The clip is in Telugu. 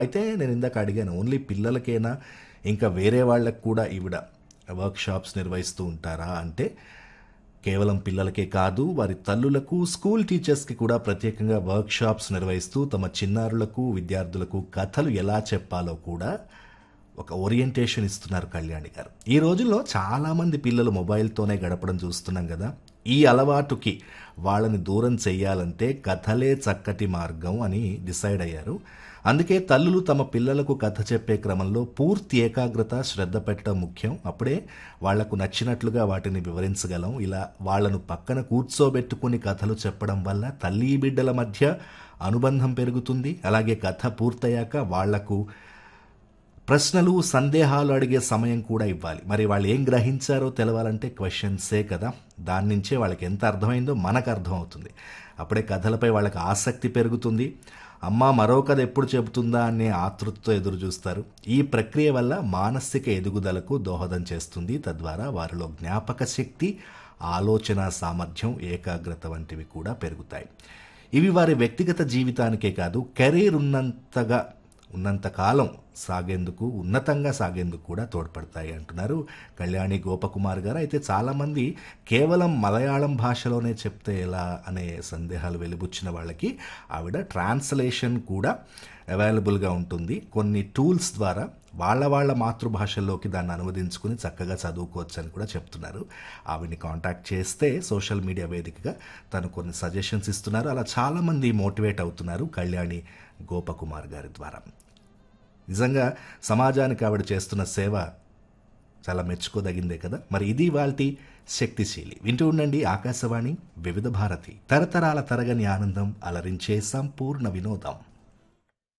అయితే నేను ఇందాక అడిగాను ఓన్లీ పిల్లలకేనా ఇంకా వేరే వాళ్ళకి కూడా ఈవిడ వర్క్ షాప్స్ నిర్వహిస్తూ ఉంటారా అంటే కేవలం పిల్లలకే కాదు వారి తల్లులకు స్కూల్ టీచర్స్కి కూడా ప్రత్యేకంగా వర్క్ షాప్స్ నిర్వహిస్తూ తమ చిన్నారులకు విద్యార్థులకు కథలు ఎలా చెప్పాలో కూడా ఒక ఓరియంటేషన్ ఇస్తున్నారు కళ్యాణి గారు ఈ రోజుల్లో చాలామంది పిల్లలు మొబైల్తోనే గడపడం చూస్తున్నాం కదా ఈ అలవాటుకి వాళ్ళని దూరం చెయ్యాలంటే కథలే చక్కటి మార్గం అని డిసైడ్ అయ్యారు అందుకే తల్లులు తమ పిల్లలకు కథ చెప్పే క్రమంలో పూర్తి ఏకాగ్రత శ్రద్ధ పెట్టడం ముఖ్యం అప్పుడే వాళ్లకు నచ్చినట్లుగా వాటిని వివరించగలం ఇలా వాళ్లను పక్కన కూర్చోబెట్టుకుని కథలు చెప్పడం వల్ల తల్లి బిడ్డల మధ్య అనుబంధం పెరుగుతుంది అలాగే కథ పూర్తయ్యాక వాళ్లకు ప్రశ్నలు సందేహాలు అడిగే సమయం కూడా ఇవ్వాలి మరి వాళ్ళు ఏం గ్రహించారో తెలవాలంటే క్వశ్చన్సే కదా దాని నుంచే వాళ్ళకి ఎంత అర్థమైందో మనకు అర్థమవుతుంది అప్పుడే కథలపై వాళ్ళకి ఆసక్తి పెరుగుతుంది అమ్మ మరో కథ ఎప్పుడు చెబుతుందా అనే ఆతృతతో ఎదురు చూస్తారు ఈ ప్రక్రియ వల్ల మానసిక ఎదుగుదలకు దోహదం చేస్తుంది తద్వారా వారిలో జ్ఞాపక శక్తి ఆలోచన సామర్థ్యం ఏకాగ్రత వంటివి కూడా పెరుగుతాయి ఇవి వారి వ్యక్తిగత జీవితానికే కాదు కెరీర్ ఉన్నంతగా ఉన్నంతకాలం సాగేందుకు ఉన్నతంగా సాగేందుకు కూడా తోడ్పడతాయి అంటున్నారు కళ్యాణి గోపకుమార్ గారు అయితే చాలామంది కేవలం మలయాళం భాషలోనే చెప్తే ఎలా అనే సందేహాలు వెలిబుచ్చిన వాళ్ళకి ఆవిడ ట్రాన్స్లేషన్ కూడా అవైలబుల్గా ఉంటుంది కొన్ని టూల్స్ ద్వారా వాళ్ళ వాళ్ళ మాతృభాషల్లోకి దాన్ని అనువదించుకుని చక్కగా చదువుకోవచ్చు అని కూడా చెప్తున్నారు ఆవిడ్ని కాంటాక్ట్ చేస్తే సోషల్ మీడియా వేదికగా తను కొన్ని సజెషన్స్ ఇస్తున్నారు అలా చాలామంది మోటివేట్ అవుతున్నారు కళ్యాణి గోపకుమార్ గారి ద్వారా నిజంగా సమాజానికి ఆవిడ చేస్తున్న సేవ చాలా మెచ్చుకోదగిందే కదా మరి ఇది వాళ్ళ శక్తిశీలి వింటూ ఉండండి ఆకాశవాణి వివిధ భారతి తరతరాల తరగని ఆనందం అలరించే సంపూర్ణ వినోదం